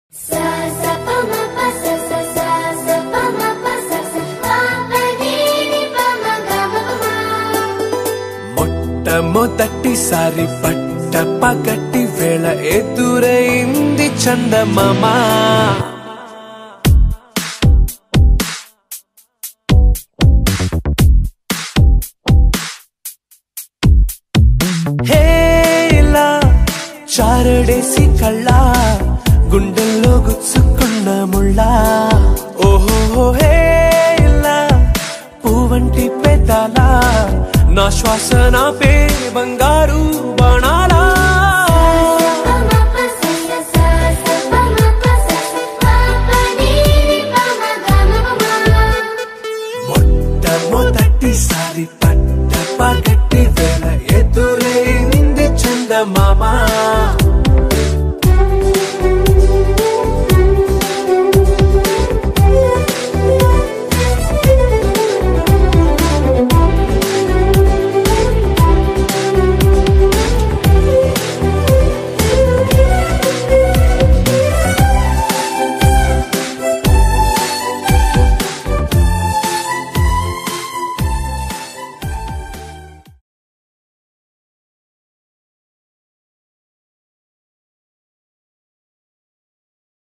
Sa sa pa ma pa sa sa sa sa pa ma pa sa sa pa pa ni ni pa ma ga ma pa ma. మొట్టమొదటిసారి పట్ట పగటి వేళ ఎదురైంది చందమామ హే ఇలా చారడేసి కళ్ళ గుండెల్లో గుచ్చుకున్న ముళ్ళ ఓహో హే ఇలా పువ్వంటి పెదాల నా శ్వాస నా పే బంగారు బాణాలా Pa ma pa sa sa sa sa pa ma pa sa sa pa pa ni ni pa ma ga ma pa ma. మొట్టమొదటిసారి పట్ట పగటి వేళ ఎదురైంది చందమామ